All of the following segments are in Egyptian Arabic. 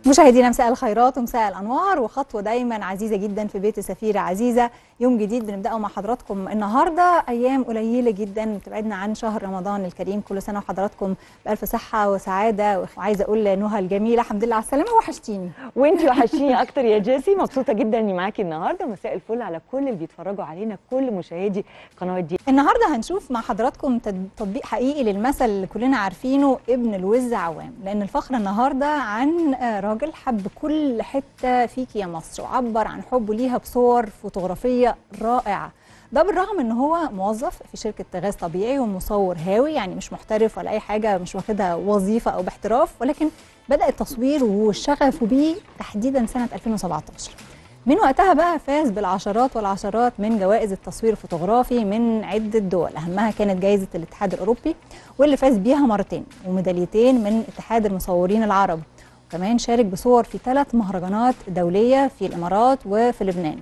مشاهدينا مساء الخيرات ومساء الانوار وخطوه دايما عزيزه جدا في بيت سفيره عزيزه يوم جديد بنبداه مع حضراتكم النهارده ايام قليله جدا بتبعدنا عن شهر رمضان الكريم كل سنه وحضراتكم بالف صحه وسعاده وعايزه اقول لنهى الجميله الحمد لله على السلامه وحشتيني وانتي وحشتيني اكتر يا جيسي مبسوطه جدا اني معاكي النهارده مساء الفل على كل اللي بيتفرجوا علينا كل مشاهدي قناه دي النهارده هنشوف مع حضراتكم تد- تطبيق حقيقي للمثل اللي كلنا عارفينه ابن الوز عوام لان الفقره النهارده عن آه، راجل حب كل حته فيك يا مصر وعبر عن حبه ليها بصور فوتوغرافيه رائعه ده بالرغم ان هو موظف في شركه غاز طبيعي ومصور هاوي يعني مش محترف ولا اي حاجه مش واخدها وظيفه او باحتراف ولكن بدا التصوير وشغفه بيه تحديدا سنه 2017 من وقتها بقى فاز بالعشرات والعشرات من جوائز التصوير الفوتوغرافي من عدة دول أهمها كانت جائزة الاتحاد الأوروبي واللي فاز بيها مرتين وميداليتين من اتحاد المصورين العرب وكمان شارك بصور في ثلاث مهرجانات دولية في الإمارات وفي لبنان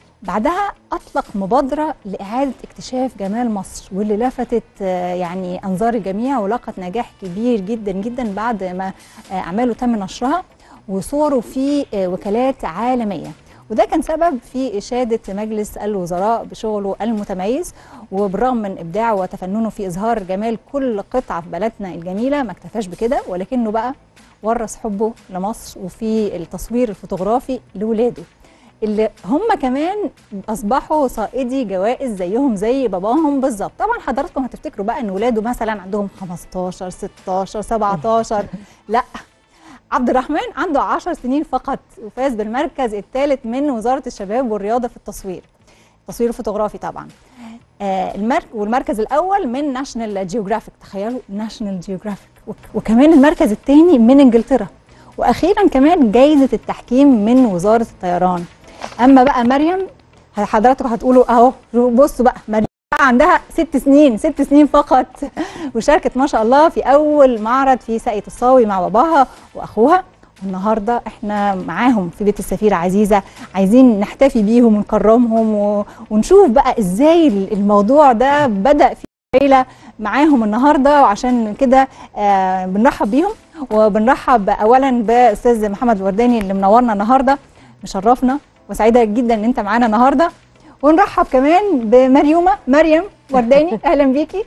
بعدها أطلق مبادرة لإعادة اكتشاف جمال مصر واللي لفتت آه، يعني أنظار الجميع ولقت نجاح كبير جدا جدا بعد ما آه، أعماله تم نشرها وصوره في آه، وكالات عالمية وده كان سبب في إشادة مجلس الوزراء بشغله المتميز وبالرغم من إبداعه وتفننه في إظهار جمال كل قطعة في بلدنا الجميلة ما اكتفاش بكده ولكنه بقى ورث حبه لمصر وفي التصوير الفوتوغرافي لولاده اللي هم كمان اصبحوا صائدي جوائز زيهم زي باباهم بالظبط طبعا حضراتكم هتفتكروا بقى ان ولاده مثلا عندهم 15 16 17 لا عبد الرحمن عنده 10 سنين فقط وفاز بالمركز الثالث من وزاره الشباب والرياضه في التصوير التصوير الفوتوغرافي طبعا آه المر... والمركز الاول من ناشونال جيوغرافيك تخيلوا ناشونال جيوغرافيك وكمان المركز الثاني من انجلترا واخيرا كمان جائزه التحكيم من وزاره الطيران اما بقى مريم حضراتكم هتقولوا اهو بصوا بقى مريم بقى عندها ست سنين ست سنين فقط وشاركت ما شاء الله في اول معرض في ساقية الصاوي مع باباها واخوها والنهارده احنا معاهم في بيت السفيره عزيزه عايزين نحتفي بيهم ونكرمهم و... ونشوف بقى ازاي الموضوع ده بدا في العيله معاهم النهارده وعشان كده آه بنرحب بيهم وبنرحب اولا باستاذ محمد الورداني اللي منورنا النهارده مشرفنا وسعيده جدا ان انت معانا النهارده ونرحب كمان بمريومه مريم ورداني اهلا بيكي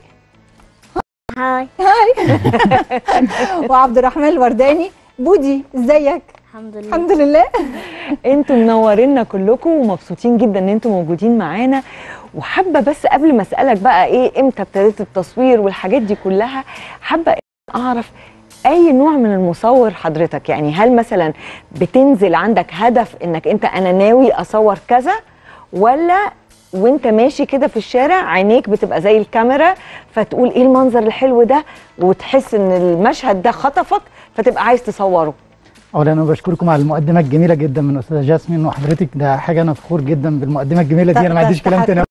هاي هاي وعبد الرحمن الورداني بودي ازيك الحمد لله الحمد لله انتوا منورينا كلكم ومبسوطين جدا ان انتوا موجودين معانا وحابه بس قبل ما اسالك بقى ايه امتى ابتديت التصوير والحاجات دي كلها حابه اعرف اي نوع من المصور حضرتك يعني هل مثلا بتنزل عندك هدف انك انت انا ناوي اصور كذا ولا وانت ماشي كده في الشارع عينيك بتبقى زي الكاميرا فتقول ايه المنظر الحلو ده وتحس ان المشهد ده خطفك فتبقى عايز تصوره اولا انا بشكركم على المقدمه الجميله جدا من استاذه جاسمين وحضرتك ده حاجه انا فخور جدا بالمقدمه الجميله دي انا ما عنديش كلام تاني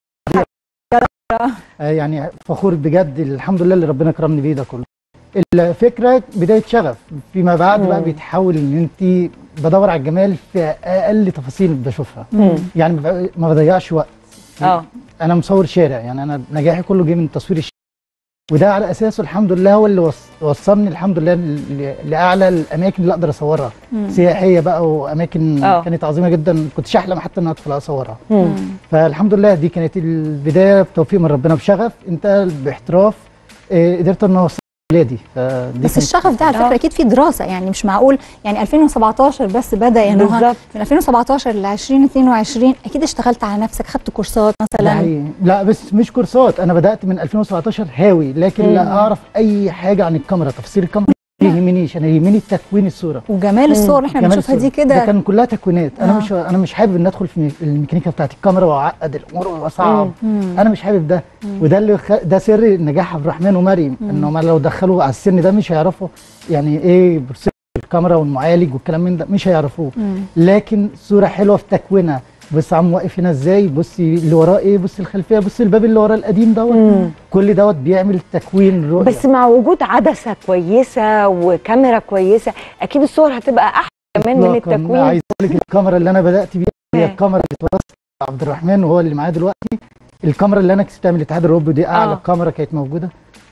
آه، يعني فخور بجد الحمد لله اللي ربنا كرمني بيه ده كله الفكره بدايه شغف فيما بعد بقى مم. بيتحول ان انت بدور على الجمال في اقل تفاصيل بشوفها يعني ما ب- ما بضيعش وقت اه انا مصور شارع يعني انا نجاحي كله جه من تصوير الشارع وده على اساسه الحمد لله هو اللي وص- وصلني الحمد لله ل- لاعلى الاماكن اللي اقدر اصورها سياحيه بقى واماكن آه. كانت عظيمه جدا كنتش احلم حتى ان ادخل اصورها مم. فالحمد لله دي كانت البدايه بتوفيق من ربنا بشغف انت باحتراف آه، قدرت ان اوصل ولادي فدي بس كانت- الشغف ده على آه. فكره اكيد في دراسه يعني مش معقول يعني 2017 بس بدا يا نهى بالظبط من 2017 ل 2022 اكيد اشتغلت على نفسك خدت كورسات ده مثلا حقيقي. لا بس مش كورسات انا بدات من 2017 هاوي لكن مم. لا اعرف اي حاجه عن الكاميرا تفاصيل الكاميرا ما يهمنيش انا يهمني تكوين الصوره وجمال الصور اللي احنا كمان بنشوفها دي الصورة. ده كده كان كلها تكوينات انا آه. مش انا مش حابب ان ادخل في الميكانيكا بتاعت الكاميرا واعقد الامور واصعب مم. انا مش حابب ده وده اللي خ... ده سر نجاح عبد الرحمن ومريم ان هم لو دخلوا على السن ده مش هيعرفوا يعني ايه بروسيس الكاميرا والمعالج والكلام من ده مش هيعرفوه مم. لكن صوره حلوه في تكوينها بص عم واقف هنا ازاي بصي اللي وراه ايه بصي الخلفيه بصي الباب اللي وراه القديم دوت مم. كل دوت بيعمل تكوين رؤيه بس مع وجود عدسه كويسه وكاميرا كويسه اكيد الصور هتبقى احلى كمان من إطلاقاً. التكوين عايز اقول لك الكاميرا اللي انا بدات بيها هي إيه. الكاميرا اللي اتورثت عبد الرحمن وهو اللي معايا دلوقتي الكاميرا اللي انا كسبتها من الاتحاد الاوروبي دي اعلى آه. كاميرا كانت موجوده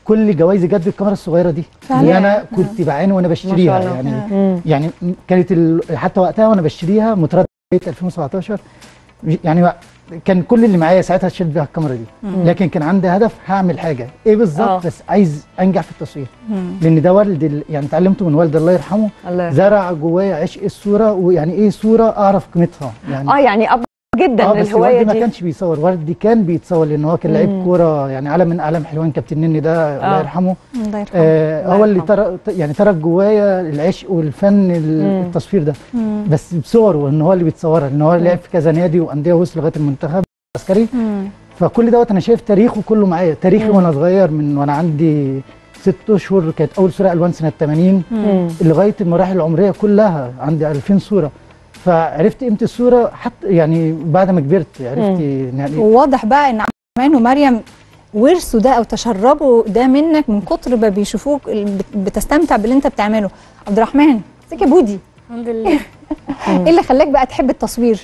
كل جوائزي جت بالكاميرا الصغيره دي فعلا؟ اللي انا كنت بعاني وانا بشتريها الله. يعني مم. يعني كانت ال... حتى وقتها وانا بشتريها متردد 2017 يعني وق- كان كل اللي معايا ساعتها شلت بيها الكاميرا دي لكن كان عندي هدف هعمل حاجه ايه آه. بالظبط بس عايز انجح في التصوير مم. لان ده والد ال... يعني اتعلمته من والدي الله يرحمه الله يرحمه. زرع جوايا عشق الصوره ويعني ايه صوره اعرف قيمتها يعني اه يعني اب جدا اه بس الهوايه والدي ما دي كانش بيصور والدي كان بيتصور لان هو كان لعيب مم. كوره يعني علم من اعلام حلوان كابتن نني ده الله آه. يرحمه الله يرحمه آه الله هو اللي يرحمه. ترك يعني ترك جوايا العشق والفن ال- مم. التصوير ده مم. بس بصوره ان هو اللي بيتصورها ان هو لعب في كذا نادي وانديه وصل لغايه المنتخب العسكري مم. فكل دوت انا شايف تاريخه كله معايا تاريخي مم. وانا صغير من وانا عندي ست اشهر كانت اول صوره الوان سنه 80 مم. لغايه المراحل العمريه كلها عندي 2000 صوره فعرفت قيمه الصوره حتى يعني بعد ما كبرت عرفت يعني وواضح بقى ان عمان ومريم ورثوا ده او تشربوا ده منك من كتر ما بيشوفوك ال- بت- بتستمتع باللي انت بتعمله عبد الرحمن ازيك يا بودي الحمد لله ايه اللي خلاك بقى تحب التصوير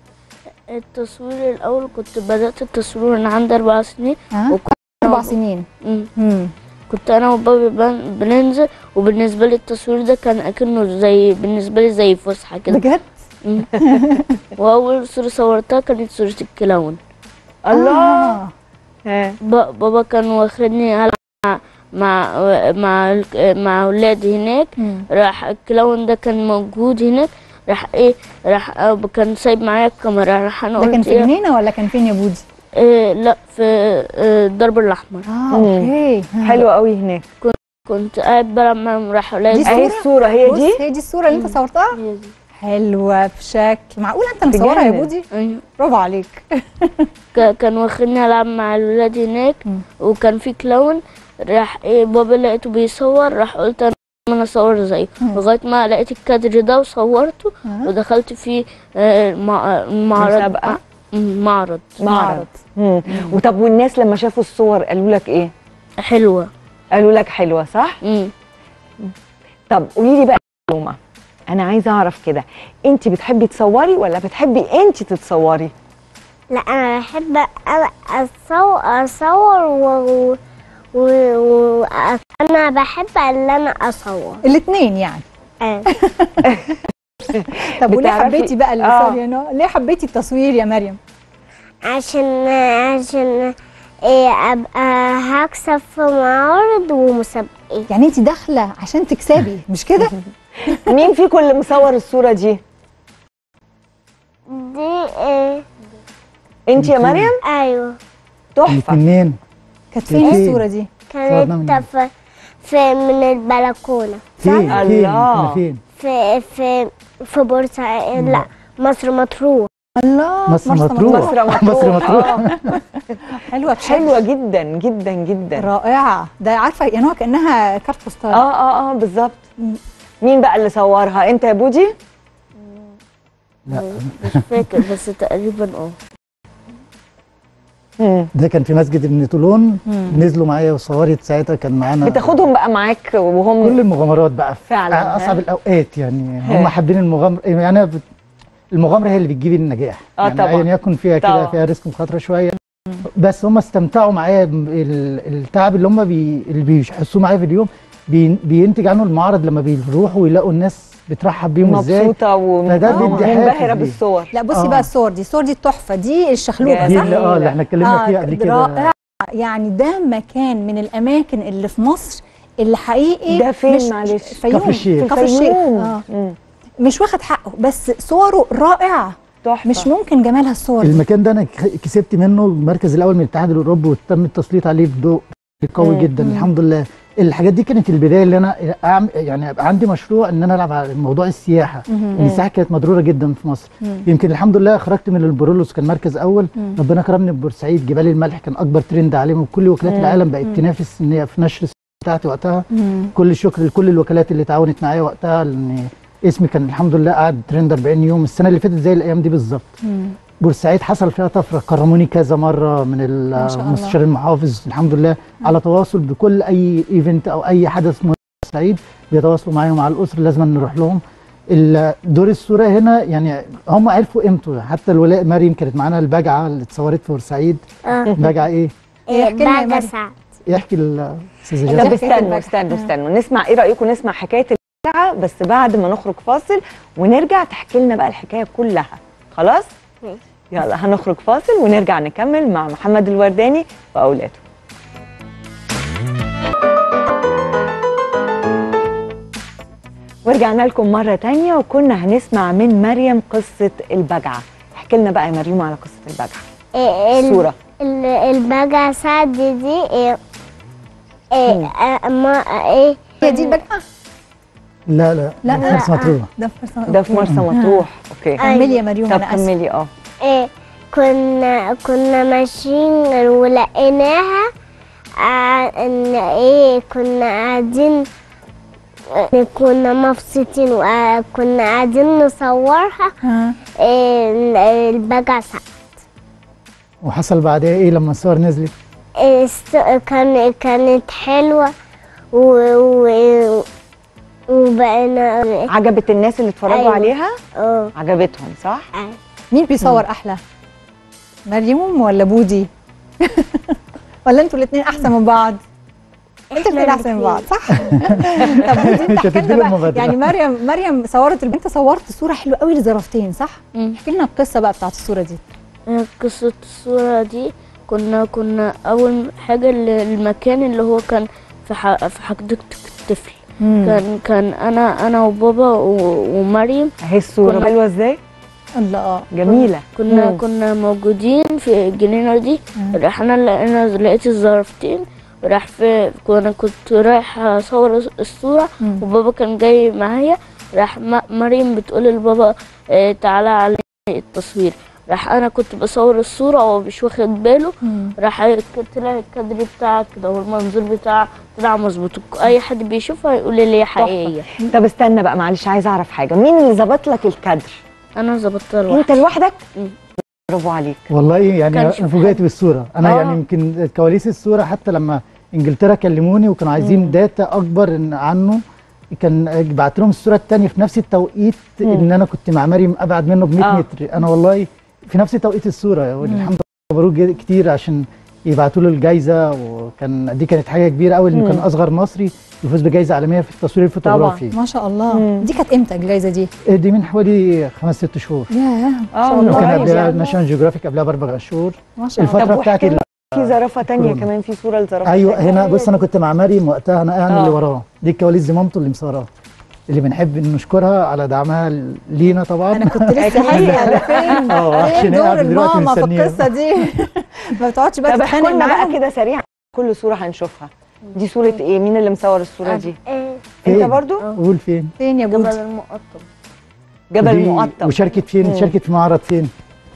التصوير الاول كنت بدات التصوير وانا عندي اربع سنين ها وكنت اربع سنين مم. مم. كنت انا وبابي بن- بننزل وبالنسبه لي التصوير ده كان اكنه زي بالنسبه لي زي فسحه كده بجد مم. واول صوره صورتها كانت صوره الكلاون الله آه. ها. ب- بابا كان واخدني ألعب مع مع مع, ال- مع اولاد هناك مم. راح الكلاون ده كان موجود هناك راح ايه راح آه، كان سايب معايا الكاميرا راح انا ده كان قلت في إيه جنينه ولا كان فين يا بودي إيه لا في آه، الدرب الاحمر اه مم. اوكي حلو قوي هناك كنت قاعد بلعب معاهم راح دي اولاد صورة؟ اهي الصوره هي بص دي هي دي الصوره اللي انت صورتها هي دي. حلوه بشكل معقول انت مصورها يا بجد؟ بودي أيوة. برافو عليك ك- كان واخدني العب مع الولاد هناك مم. وكان في كلاون راح ايه بابا لقيته بيصور راح قلت انا انا اصور زيه مم. لغايه ما لقيت الكادر ده وصورته آه. ودخلت في آه، مع- معرض مسابقة؟ مم، معرض معرض مم. وطب والناس لما شافوا الصور قالوا لك ايه حلوه قالوا لك حلوه صح مم. طب قولي لي بقى معلومه انا عايزه اعرف كده انت بتحبي تصوري ولا بتحبي انت تتصوري لا انا بحب انا اصور اصور و... و... و... انا بحب ان انا اصور الاثنين يعني آه. طب وليه بتعرفي- حبيتي بقى آه. التصوير هنا ليه حبيتي التصوير يا مريم عشان عشان إيه ابقى هكسب في معارض ومسابقات يعني انت داخله عشان تكسبي مش كده مين فيكم اللي مصور الصوره دي دي إيه انت يا مريم ايوه تحفه الاثنين كانت فين فين؟ الصوره دي صورنا من- كانت في, في من البلكونه فين فين الله. كنا فين في في في بورسعيد لا مصر مطروح الله مصر مطروح. مصر مطروح مصر مطروح. آه. حلوه بشكل حلوه جدا جدا جدا رائعه ده عارفه يعني هو كانها كارت بوستال اه اه اه بالظبط مين بقى اللي صورها انت يا بودي لا مش فاكر بس تقريبا اه مم. ده كان في مسجد ابن طولون مم. نزلوا معايا وصورت ساعتها كان معانا بتاخدهم بقى معاك وهم كل المغامرات بقى في فعلا، اصعب ها؟ الاوقات يعني ها. هم حابين المغامره يعني انا بت... المغامره هي اللي بتجيب النجاح آه يعني طبعاً. ايا يكن فيها طبعاً. كده فيها ريسك مخاطره شويه بس هم استمتعوا معايا بال- التعب اللي هم بي... اللي بيحسوه معايا في اليوم بي... بينتج عنه المعرض لما بيروحوا ويلاقوا الناس بترحب بيهم ازاي مبسوطه وم- فده آه، بيدي حافز ومنبهره ليه. بالصور لا بصي آه. بقى الصور دي الصور دي التحفه دي الشخلوبه دي صح اللي اه اللي احنا اتكلمنا فيها قبل كده رائعه يعني ده مكان من الاماكن اللي في مصر اللي حقيقي ده فين مش معلش؟ فيوم كفر الشيخ. كفر الشيخ الفيوم. آه. مم. مش واخد حقه بس صوره رائعه تحفه مش ممكن جمالها الصور دي. المكان ده انا ك- كسبت منه المركز الاول من الاتحاد الاوروبي وتم التسليط عليه بضوء قوي مم. جدا مم. الحمد لله الحاجات دي كانت البدايه اللي انا أعمل يعني ابقى عندي مشروع ان انا العب على موضوع السياحه مهم. ان السياحه كانت مضروره جدا في مصر مم. يمكن الحمد لله خرجت من البرولوس كان مركز اول مم. ربنا كرمني ببورسعيد جبال الملح كان اكبر ترند عليهم وكل وكالات مم. العالم بقت مم. تنافس ان هي في نشر السياحة بتاعتي وقتها مم. كل الشكر لكل الوكالات اللي تعاونت معايا وقتها لان اسمي كان الحمد لله قعد ترند 40 يوم السنه اللي فاتت زي الايام دي بالظبط مم. بورسعيد حصل فيها طفره كرموني كذا مره من ما شاء الله. المستشار المحافظ الحمد لله على تواصل بكل اي ايفنت او اي حدث مهم في بورسعيد بيتواصلوا معايا ومع الاسره لازم نروح لهم ال- دور الصوره هنا يعني هم عرفوا قيمته حتى الولاء مريم كانت معانا البجعه اللي اتصورت في بورسعيد اه بجعه ايه؟ إيه، احكي لنا يا بعد مريم. سعد يحكي الاستاذه طب جاسمين استنوا استنوا استنوا نسمع ايه رايكم نسمع حكايه البجعه بس بعد ما نخرج فاصل ونرجع تحكي لنا بقى الحكايه كلها خلاص ماشي. يلا هنخرج فاصل ونرجع نكمل مع محمد الورداني واولاده ورجعنا لكم مرة تانية وكنا هنسمع من مريم قصة البجعة احكي لنا بقى يا مريم على قصة البجعة إيه ال- صورة ال- البجع سعد دي إيه إيه آه، ما ايه هي دي البجعه لا لا لا، لا مرسى مطروح ده في مرسى ده في مرسى مطروح اوكي كملي يا مريم طب انا اسفه كملي اه إيه كنا كنا ماشيين ولقيناها آه، ان ايه كنا قاعدين آه، كنا مبسوطين وكنا قاعدين نصورها ها. إيه ال- البجع سعد وحصل بعدها ايه لما الصور نزلت إيه است- كان كانت حلوة و, و وبقينا عجبت الناس اللي اتفرجوا أيوة. عليها اه عجبتهم صح آه. مين بيصور احلى مريم ولا بودي ولا انتوا الاثنين احسن من بعض انتوا الاثنين احسن من بعض صح طب بودي مش انت احكي هتديله لنا بقى المبادرة. يعني مريم مريم صورت الب- انت صورت صوره حلوه قوي لزرافتين صح مم. احكي لنا القصه بقى بتاعت الصوره دي قصة الصورة دي كنا كنا أول حاجة ال- المكان اللي هو كان في ح- في حديقة الطفل كان كان أنا أنا وبابا و- ومريم اهي الصورة كنا- حلوة ازاي الله اه جميلة كنا مم. كنا موجودين في الجنينة دي مم. رحنا لقينا لقيت الزرافتين راح في كنا كنت رايح اصور الصورة مم. وبابا كان جاي معايا راح م- مريم بتقول لبابا آه، تعالى على التصوير راح انا كنت بصور الصورة وهو مش واخد باله مم. راح طلع الكادر بتاعك كده والمنظور بتاعك طلع مظبوط اي حد بيشوفها يقول لي هي حقيقية طب استنى بقى معلش عايزة اعرف حاجة مين اللي ظبط لك الكادر انا ظبطتها انت لوحدي لوحدك مم. برافو عليك والله يعني كان انا شوف فوجئت بالصوره انا آه. يعني يمكن كواليس الصوره حتى لما انجلترا كلموني وكانوا عايزين داتا اكبر إن عنه كان بعت لهم الصوره الثانيه في نفس التوقيت مم. ان انا كنت مع مريم ابعد منه ب 100 آه. متر انا والله في نفس توقيت الصوره والحمد لله مبروك جد- كتير عشان يبعتوا له الجائزه وكان دي كانت حاجه كبيره قوي انه مم. كان اصغر مصري يفوز بجائزه عالميه في التصوير الفوتوغرافي ما شاء الله مم. دي كانت امتى الجائزه دي دي من حوالي خمس ست شهور ياه ما آه، شاء من الله وكان قريب قبلها يعني. ناشونال جيوغرافيك قبلها باربع شهور ما شاء الله الفتره طب بتاعت واحكي ال- في زرافة تانية كورونا. كمان في صورة لزرافة ايوه تانية. هنا بص انا كنت مع مريم وقتها انا انا آه. اللي وراه دي الكواليس دي مامته اللي مصوراها اللي بنحب نشكرها على دعمها لينا طبعا انا كنت لسه أكيد. هسأل فين اه فين عشان هي دور قاعده دلوقتي الماما في مستنيه القصه دي ما بتقعدش بقى طب احكوا تتخانق لنا بقى معاهم كده سريعا كل صورة هنشوفها دي صورة ايه مين اللي مصور الصورة دي إيه انت فين؟ برضو قول فين فين يا جبل بودي المقطم جبل ودي- مقطم وشاركت فين مم. شاركت في معرض فين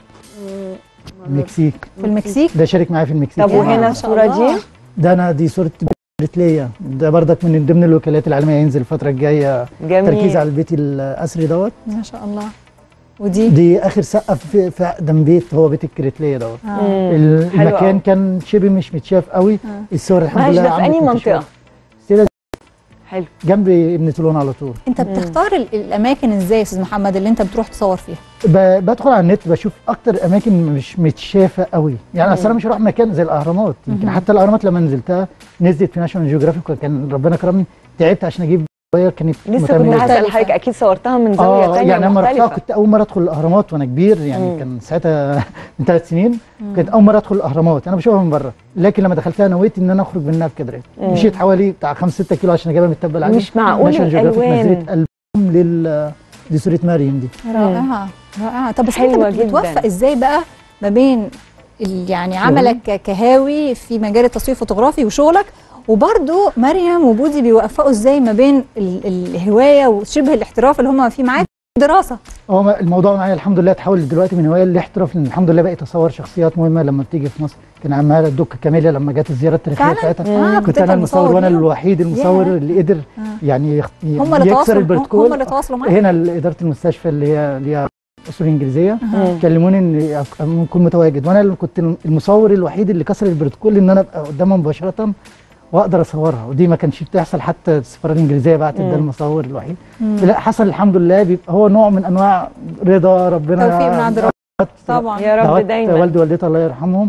مم. المكسيك في المكسيك ده شارك معايا في المكسيك طب يا وهنا ما شاء الصورة الله. دي ده انا دي صوره بريتليا ده بردك من ضمن الوكالات العالميه ينزل الفتره الجايه جميل تركيز على البيت الاثري دوت ما شاء الله ودي دي اخر سقه في في اقدم بيت هو بيت الكريتليه دوت آه. مم. المكان أوي. كان شبه مش متشاف قوي آه. الصور الحمد معلش لله ده في عملت انهي انتشار. منطقة السيدة حلو جنب ابن طولون على طول انت بتختار ال- الاماكن ازاي يا استاذ محمد اللي انت بتروح تصور فيها ب- بدخل على النت بشوف اكتر اماكن مش متشافه قوي يعني اصل انا مش هروح مكان زي الاهرامات يمكن مم. حتى الاهرامات لما نزلتها نزلت في ناشونال جيوغرافيك وكان ربنا كرمني تعبت عشان اجيب زوايا كانت لسه كنت متميزة. هسأل مختلفة. حضرتك اكيد صورتها من زاوية اه تانية يعني لما رحتها مختلفة كنت اول مره ادخل الاهرامات وانا كبير يعني مم. كان ساعتها من ثلاث سنين كانت اول مره ادخل الاهرامات انا بشوفها من بره لكن لما دخلتها نويت ان انا اخرج منها بكدرات مم. مشيت حوالي بتاع 5 6 كيلو عشان اجيبها من التبه العالي مش معقول National Geographic الالوان نزلت البوم لل دي صوره مريم دي رائعه رائعه طب بس حلوة انت بت- جداً. بتوفق ازاي بقى ما بين ال- يعني عملك ك- كهاوي في مجال التصوير الفوتوغرافي وشغلك وبرده مريم وبودي بيوفقوا ازاي ما بين ال- الهوايه وشبه الاحتراف اللي هم فيه معاك دراسه هو ما- الموضوع معايا الحمد لله اتحول دلوقتي من هوايه لاحتراف لان الحمد لله بقيت اصور شخصيات مهمه لما بتيجي في مصر كان عماله الدكه كاميليا لما جت الزياره التاريخيه فعلا بتاعتها اه كنت انت انا المصور وانا ليهم. الوحيد المصور ياه. اللي قدر آه. يعني يخ- هم اللي يكسر تواصلوا البروتوكول هم اللي تواصلوا معاك هنا اداره المستشفى اللي هي اللي هي اصول انجليزيه مم. كلموني ان أك- اكون متواجد وانا اللي كنت المصور الوحيد اللي كسر البروتوكول ان انا ابقى قدامها مباشره واقدر اصورها ودي ما كانش بتحصل حتى السفاره الانجليزيه بعتت ده مم. المصور الوحيد مم. لا حصل الحمد لله بيبقى هو نوع من انواع رضا ربنا توفيق من عند ربنا طبعا يا رب دعوات دايما والدي ووالدتي الله يرحمهم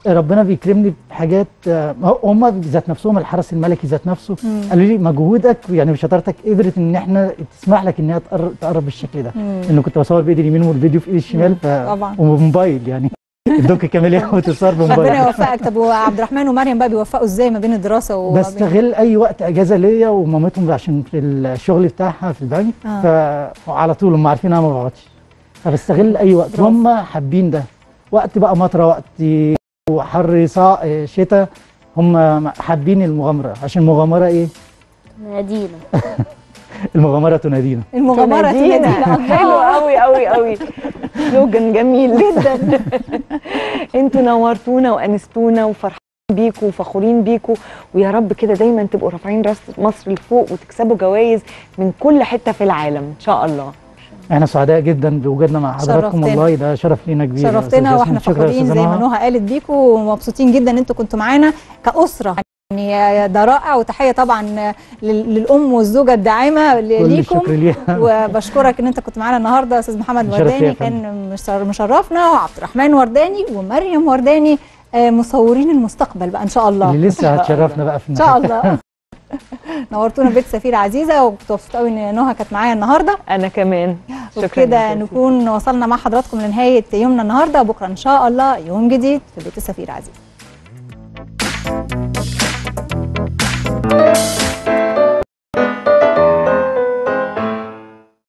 ربنا بيكرمني بحاجات آه، هم ذات نفسهم الحرس الملكي ذات نفسه مم. قالوا لي مجهودك يعني وشطارتك قدرت ان احنا تسمح لك ان هي تقرب, تقرب بالشكل ده مم. انه كنت بصور بايدي اليمين والفيديو في ايدي الشمال ف... طبعا. وموبايل يعني الدوك كامل ياخد الصور ربنا بموبايل يوفقك طب وعبد الرحمن ومريم بقى بيوفقوا ازاي ما بين الدراسه وما بين بستغل اي وقت اجازه ليا ومامتهم عشان في الشغل بتاعها في البنك آه. فعلى طول هم عارفين انا ما بقعدش فبستغل اي وقت برافو. وهم حابين ده وقت بقى مطره وقت وحر صاع شتاء هم حابين المغامره عشان المغامره ايه نادينا المغامره تنادينا المغامره تنادينا. تنادينا حلو قوي قوي قوي سلوجان جميل جدا انتوا نورتونا وانستونا وفرحانين بيكوا وفخورين بيكوا ويا رب كده دايما تبقوا رافعين راس مصر لفوق وتكسبوا جوائز من كل حته في العالم ان شاء الله احنا سعداء جدا بوجودنا مع حضراتكم شرفتنا. والله ده شرف لينا كبير يا أستاذ شرفتنا ياسمين. واحنا شكرا يا فخورين أستاذة زي ما نهى. نهى قالت بيكم ومبسوطين جدا ان انتوا كنتوا معانا كاسره يعني ده رائع وتحيه طبعا لل- للام والزوجه الداعمه كل ليكم الشكر ليها وبشكرك ان انت كنت معانا النهارده استاذ محمد شرف ليا ورداني يا فندم. كان مشر- مشرفنا وعبد الرحمن ورداني ومريم ورداني آه، مصورين المستقبل بقى ان شاء الله اللي لسه هتشرفنا بقى في ان شاء الله نورتونا بيت سفير عزيزه وكنت مبسوطه قوي ان نهى كانت معايا النهارده انا كمان شكرا وبكده لك يا نكون وصلنا مع حضراتكم لنهايه يومنا النهارده بكره ان شاء الله يوم جديد في بيت السفير عزيز